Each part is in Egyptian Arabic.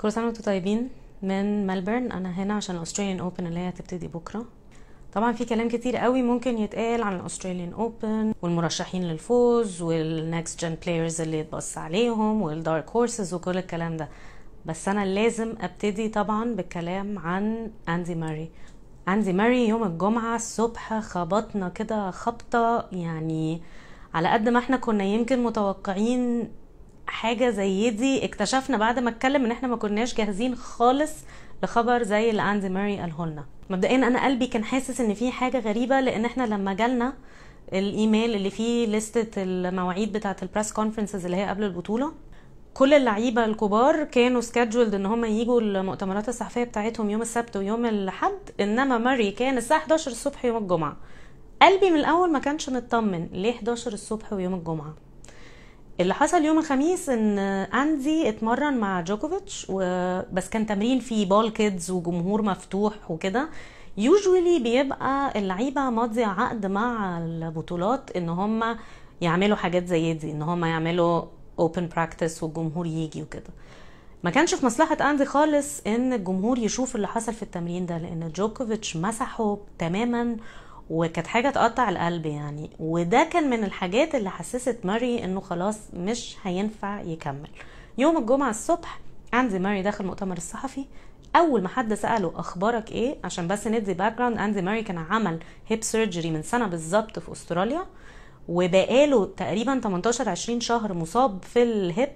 كل سنة وانتم طيبين من ملبورن انا هنا عشان الاستراليان اوبن اللي هي هتبتدي بكره طبعا في كلام كتير قوي ممكن يتقال عن الاستراليان اوبن والمرشحين للفوز والنكست جن بلايرز اللي يتبص عليهم والدارك هورسز وكل الكلام ده بس انا لازم ابتدي طبعا بالكلام عن اندي ماري اندي ماري يوم الجمعة الصبح خبطنا كده خبطة يعني على قد ما احنا كنا يمكن متوقعين حاجة زي دي اكتشفنا بعد ما اتكلم ان احنا ما كناش جاهزين خالص لخبر زي اللي اندي ماري قاله لنا مبدئيا انا قلبي كان حاسس ان في حاجة غريبة لان احنا لما جالنا الايميل اللي فيه لستة المواعيد بتاعة البريس كونفرنسز اللي هي قبل البطولة كل اللعيبه الكبار كانوا سكادجولد ان هم يجوا المؤتمرات الصحفيه بتاعتهم يوم السبت ويوم الاحد انما ماري كان الساعه 11 الصبح يوم الجمعه قلبي من الاول ما كانش مطمن ليه 11 الصبح ويوم الجمعه اللي حصل يوم الخميس ان اندي اتمرن مع جوكوفيتش وبس كان تمرين فيه بول كيدز وجمهور مفتوح وكده يوجولي بيبقى اللعيبه ماضيه عقد مع البطولات ان هم يعملوا حاجات زي دي ان هم يعملوا اوبن براكتس والجمهور يجي وكده ما كانش في مصلحة أندي خالص إن الجمهور يشوف اللي حصل في التمرين ده لأن جوكوفيتش مسحه تماما وكانت حاجة تقطع القلب يعني وده كان من الحاجات اللي حسست ماري إنه خلاص مش هينفع يكمل يوم الجمعة الصبح أندي ماري داخل المؤتمر الصحفي أول ما حد سأله أخبارك إيه عشان بس ندي باك جراوند أندي ماري كان عمل هيب سيرجري من سنة بالظبط في أستراليا وبقاله تقريبا 18 20 شهر مصاب في الهيب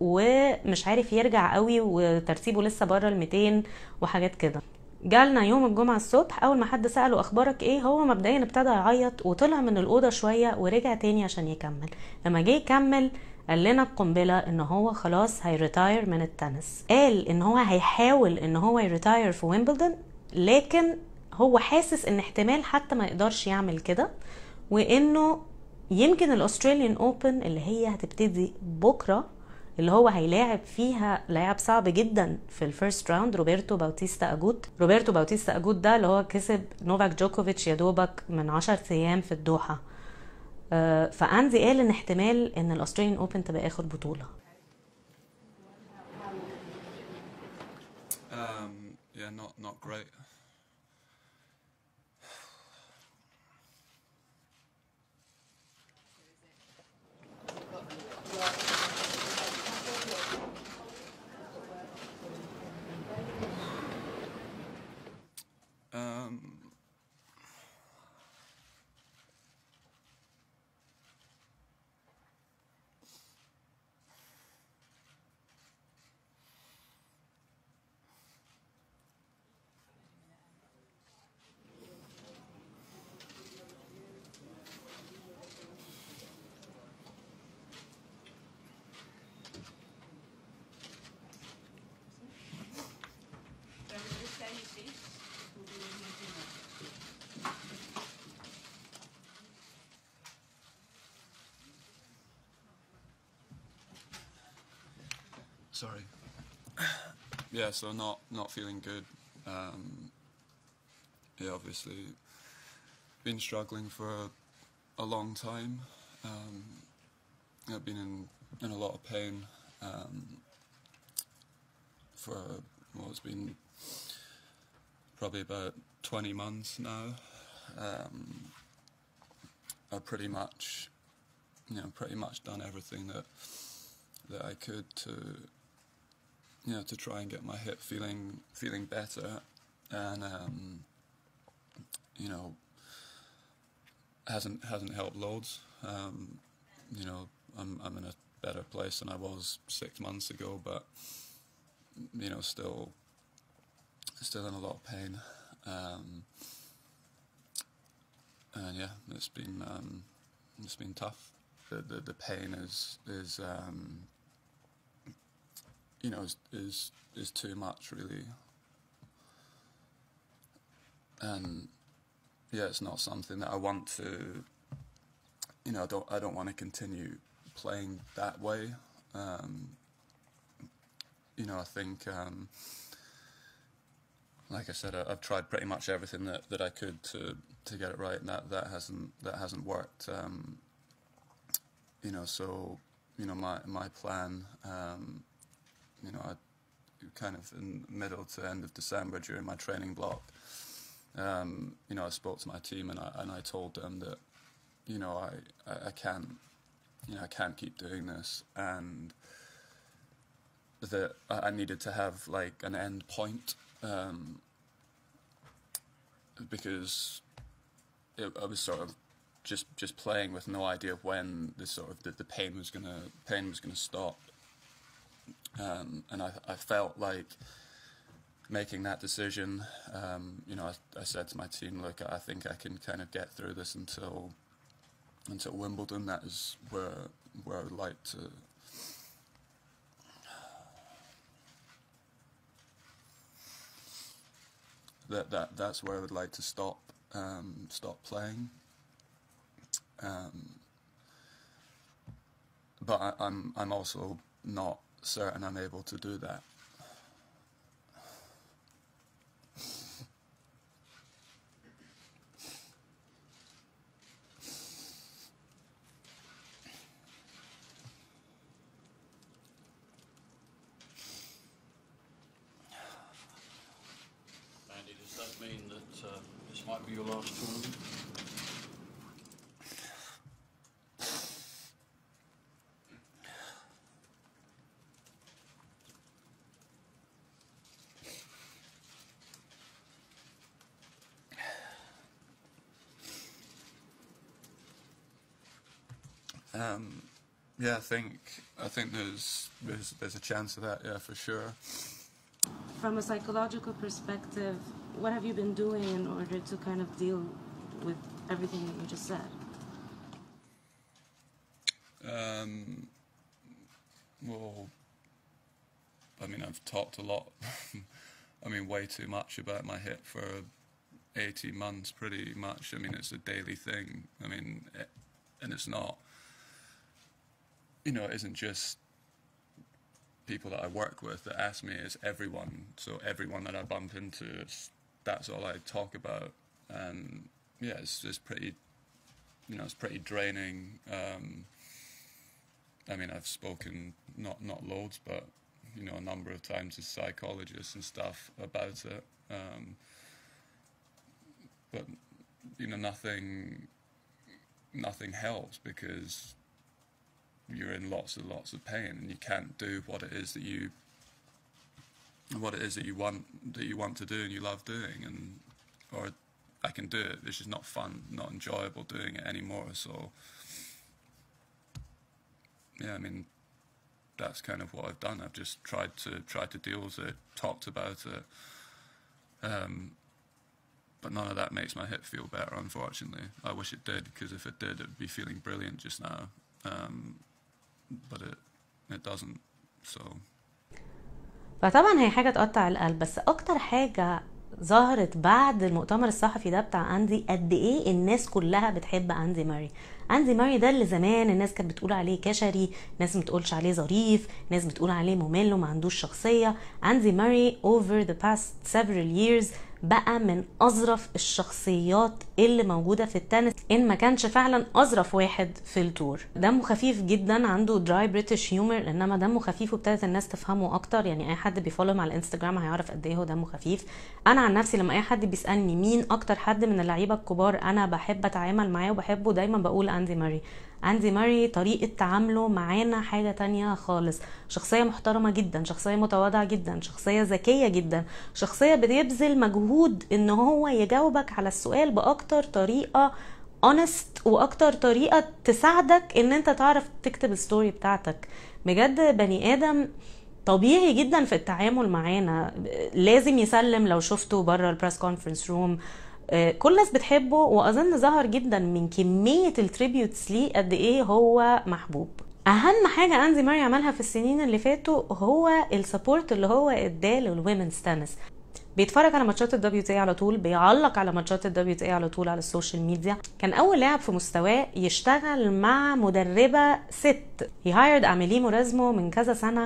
ومش عارف يرجع قوي وترتيبه لسه بره ال 200 وحاجات كده جالنا يوم الجمعة الصبح أول ما حد سأله أخبارك إيه هو مبدئيا ابتدى يعيط وطلع من الأوضة شوية ورجع تاني عشان يكمل لما جه يكمل قال لنا القنبلة إن هو خلاص هيريتاير من التنس قال إن هو هيحاول إن هو يريتاير في ويمبلدون لكن هو حاسس إن احتمال حتى ما يقدرش يعمل كده وإنه يمكن الاستراليان اوبن اللي هي هتبتدي بكره اللي هو هيلاعب فيها لاعب صعب جدا في الفيرست راوند روبرتو باوتيستا اجوت روبرتو باوتيستا اجوت ده اللي هو كسب نوفاك جوكوفيتش يا دوبك من 10 ايام في الدوحه آه فاندي قال ان احتمال ان الاستراليان اوبن تبقى اخر بطوله Um, yeah, not not great. Um, sorry. Yeah, so not not feeling good. Um, yeah, obviously been struggling for a, a long time. Um, I've been in in a lot of pain um, for well, it's been probably about twenty months now. Um, I've pretty much, you know, pretty much done everything that that I could to, you know, to try and get my hip feeling feeling better, and um, you know, hasn't hasn't helped loads. Um, you know, I'm I'm in a better place than I was six months ago, but you know, still still in a lot of pain. Um, and yeah, it's been um, it's been tough. The, the the pain is is um, you know is, is is too much really, and yeah, it's not something that I want to. You know, I don't I don't want to continue playing that way. Um, you know, I think. Um, like I said, I, I've tried pretty much everything that, that I could to, to get it right, and that, that hasn't that hasn't worked. Um, you know, so you know my my plan. Um, you know, I kind of in middle to end of December during my training block, um, you know, I spoke to my team and I and I told them that, you know, I, I, I can't, you know, I can't keep doing this and that I I needed to have like an end point um, because it, I was sort of just just playing with no idea of when the sort of the, the pain was gonna pain was gonna stop um, and I, I felt like making that decision. Um, you know, I, I said to my team, "Look, I think I can kind of get through this until until Wimbledon. That is where where I would like to." That, that that's where I would like to stop um, stop playing. Um, but I, I'm I'm also not certain I'm able to do that. Andy, does that mean that uh, this might be your last tournament? Um, yeah, I think I think there's, there's there's a chance of that. Yeah, for sure. From a psychological perspective, what have you been doing in order to kind of deal with everything that you just said? Um, well, I mean, I've talked a lot. I mean, way too much about my hip for 18 months, pretty much. I mean, it's a daily thing. I mean, it, and it's not, you know, it isn't just people that I work with that ask me, it's everyone. So everyone that I bump into, it's, that's all I talk about. And yeah, it's, it's pretty, you know, it's pretty draining. Um, I mean, I've spoken not not loads, but you know, a number of times to psychologists and stuff about it. Um, but you know, nothing nothing helps because you're in lots and lots of pain, and you can't do what it is that you what it is that you want that you want to do and you love doing, and or I can do it. It's just not fun, not enjoyable doing it anymore. So yeah, I mean, that's kind of what I've done. I've just tried to tried to deal with it, talked about it, um, but none of that makes my hip feel better. Unfortunately, I wish it did because if it did, it'd be feeling brilliant just now. Um, but it it doesn't. So فطبعا هي حاجة تقطع القلب بس أكتر حاجة ظهرت بعد المؤتمر الصحفي ده بتاع أندي قد إيه الناس كلها بتحب أندي ماري أندي ماري ده اللي زمان الناس كانت بتقول عليه كشري ناس ما بتقولش عليه ظريف ناس بتقول عليه ممل وما عندوش شخصية أندي ماري over the past several years بقى من أظرف الشخصيات اللي موجودة في التنس إن ما كانش فعلا أظرف واحد في التور دمه خفيف جدا عنده دراي بريتش هيومر إنما دمه خفيف وابتدت الناس تفهمه أكتر يعني أي حد بيفولو على الانستجرام هيعرف قد إيه هو دمه خفيف أنا عن نفسي لما أي حد بيسألني مين أكتر حد من اللعيبة الكبار أنا بحب أتعامل معاه وبحبه دايما بقول أندي ماري أندي ماري طريقة تعامله معانا حاجة تانية خالص شخصية محترمة جدا شخصية متواضعة جدا شخصية ذكية جدا شخصية بيبذل مجهود ان هو يجاوبك على السؤال بأكتر طريقة honest واكتر طريقة تساعدك ان انت تعرف تكتب الستوري بتاعتك بجد بني ادم طبيعي جدا في التعامل معانا لازم يسلم لو شفته بره البريس كونفرنس روم كل الناس بتحبه واظن ظهر جدا من كميه التريبيوتس ليه قد ايه هو محبوب اهم حاجه انزي ماري عملها في السنين اللي فاتوا هو السبورت اللي هو اداه للويمنز تنس بيتفرج على ماتشات الدبليو تي على طول بيعلق على ماتشات الدبليو تي على طول على السوشيال ميديا كان اول لاعب في مستواه يشتغل مع مدربه ست هي هايرد اميلي مورازمو من كذا سنه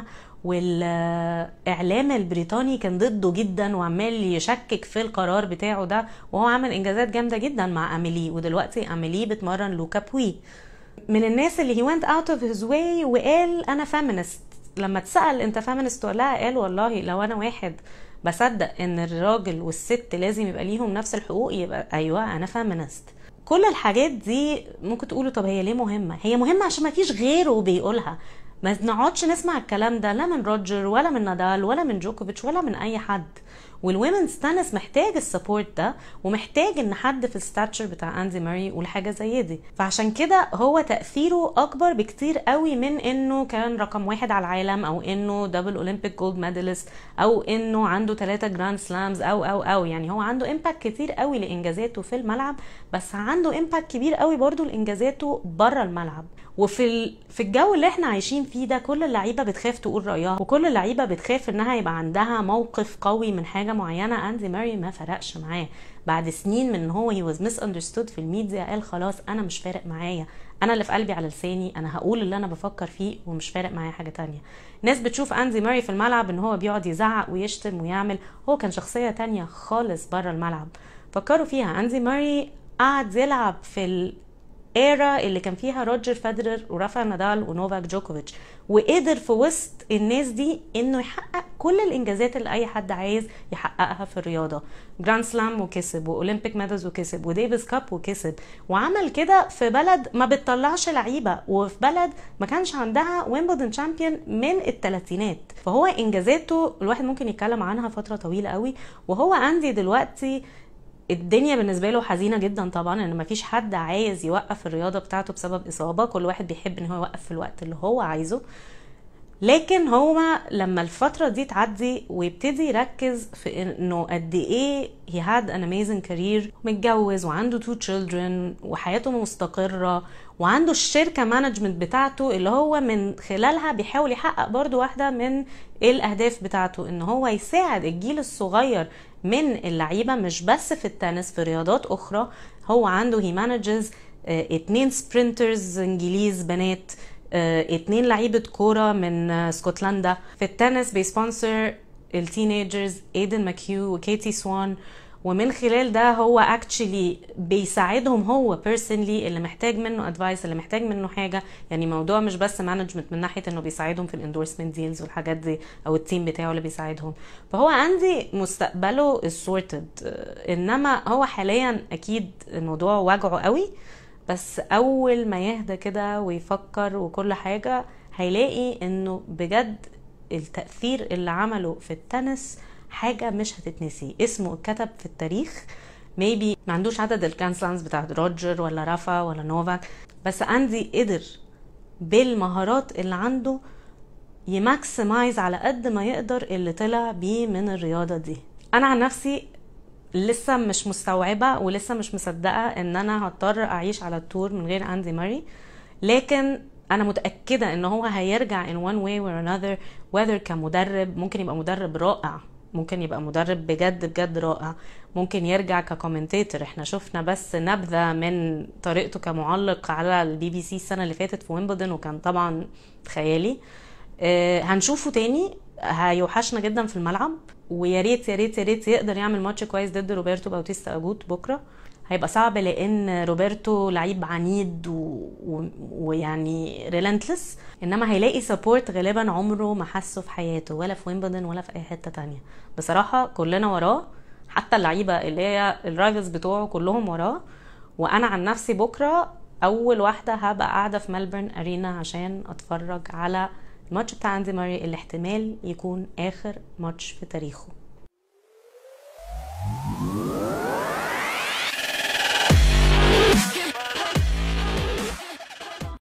والاعلام البريطاني كان ضده جدا وعمال يشكك في القرار بتاعه ده وهو عمل انجازات جامده جدا مع اميلي ودلوقتي اميلي بتمرن لوكا بوي من الناس اللي he went out of his way وقال انا feminist لما اتسال انت فيمينست ولا لا قال والله لو انا واحد بصدق ان الراجل والست لازم يبقى ليهم نفس الحقوق يبقى ايوه انا فيمينست كل الحاجات دي ممكن تقولوا طب هي ليه مهمه هي مهمه عشان ما فيش غيره بيقولها ما نقعدش نسمع الكلام ده لا من روجر ولا من نادال ولا من جوكوفيتش ولا من اي حد والويمنز تنس محتاج السبورت ده ومحتاج ان حد في الستاتشر بتاع اندي ماري يقول حاجه زي دي فعشان كده هو تاثيره اكبر بكتير قوي من انه كان رقم واحد على العالم او انه دبل اولمبيك جولد ميدالست او انه عنده ثلاثة جراند سلامز او او او يعني هو عنده امباكت كتير قوي لانجازاته في الملعب بس عنده امباكت كبير قوي برضو لانجازاته بره الملعب وفي ال... في الجو اللي احنا عايشين فيه ده كل اللعيبه بتخاف تقول رايها وكل اللعيبه بتخاف انها يبقى عندها موقف قوي من حاجه معينه اندي ماري ما فرقش معاه بعد سنين من ان هو هي واز ميس اندرستود في الميديا قال خلاص انا مش فارق معايا انا اللي في قلبي على لساني انا هقول اللي انا بفكر فيه ومش فارق معايا حاجه تانية ناس بتشوف اندي ماري في الملعب ان هو بيقعد يزعق ويشتم ويعمل هو كان شخصيه تانية خالص بره الملعب فكروا فيها اندي ماري قعد يلعب في ال... ايرا اللي كان فيها روجر فederer ورافا نادال ونوفاك جوكوفيتش وقدر في وسط الناس دي انه يحقق كل الانجازات اللي اي حد عايز يحققها في الرياضه جراند سلام وكسب واولمبيك ميدالز وكسب وديفيس كاب وكسب وعمل كده في بلد ما بتطلعش لعيبه وفي بلد ما كانش عندها ويمبلدون تشامبيون من الثلاثينات فهو انجازاته الواحد ممكن يتكلم عنها فتره طويله قوي وهو عندي دلوقتي الدنيا بالنسبه له حزينه جدا طبعا ان مفيش حد عايز يوقف الرياضه بتاعته بسبب اصابه كل واحد بيحب ان هو يوقف في الوقت اللي هو عايزه لكن هو لما الفترة دي تعدي ويبتدي يركز في انه قد ايه he had an amazing career متجوز وعنده two children وحياته مستقرة وعنده الشركة مانجمنت بتاعته اللي هو من خلالها بيحاول يحقق برضو واحدة من الاهداف بتاعته ان هو يساعد الجيل الصغير من اللعيبة مش بس في التنس في رياضات اخرى هو عنده he manages اه اتنين سبرنترز انجليز بنات اه اتنين لعيبة كورة من اه اسكتلندا في التنس بيسبونسر التينيجرز ايدن ماكيو وكيتي سوان ومن خلال ده هو اكشلي بيساعدهم هو بيرسونلي اللي محتاج منه ادفايس اللي محتاج منه حاجه يعني موضوع مش بس مانجمنت من ناحيه انه بيساعدهم في الاندورسمنت ديلز والحاجات دي او التيم بتاعه اللي بيساعدهم فهو عندي مستقبله السورتد انما هو حاليا اكيد الموضوع واجعه قوي بس اول ما يهدى كده ويفكر وكل حاجه هيلاقي انه بجد التاثير اللي عمله في التنس حاجة مش هتتنسي اسمه اتكتب في التاريخ ميبي ما عندوش عدد الجراند سلامز بتاعت روجر ولا رافا ولا نوفاك بس اندي قدر بالمهارات اللي عنده يماكسمايز على قد ما يقدر اللي طلع بيه من الرياضة دي انا عن نفسي لسه مش مستوعبة ولسه مش مصدقة ان انا هضطر اعيش على التور من غير اندي ماري لكن انا متاكده ان هو هيرجع in one way or another whether كمدرب ممكن يبقى مدرب رائع ممكن يبقى مدرب بجد بجد رائع ممكن يرجع ككومنتيتور احنا شفنا بس نبذه من طريقته كمعلق على البي بي سي السنه اللي فاتت في ويمبلدون وكان طبعا خيالي اه هنشوفه تاني هيوحشنا جدا في الملعب ويا ريت يا ريت يا ريت يقدر يعمل ماتش كويس ضد روبرتو باوتيستا اجوت بكره هيبقى صعب لان روبرتو لعيب عنيد ويعني و... ريلنتلس انما هيلاقي سبورت غالبا عمره ما حسه في حياته ولا في ويمبلدون ولا في اي حته تانية بصراحه كلنا وراه حتى اللعيبه اللي هي الرايفلز بتوعه كلهم وراه وانا عن نفسي بكره اول واحده هبقى قاعده في ملبورن ارينا عشان اتفرج على الماتش بتاع اندي ماري اللي احتمال يكون اخر ماتش في تاريخه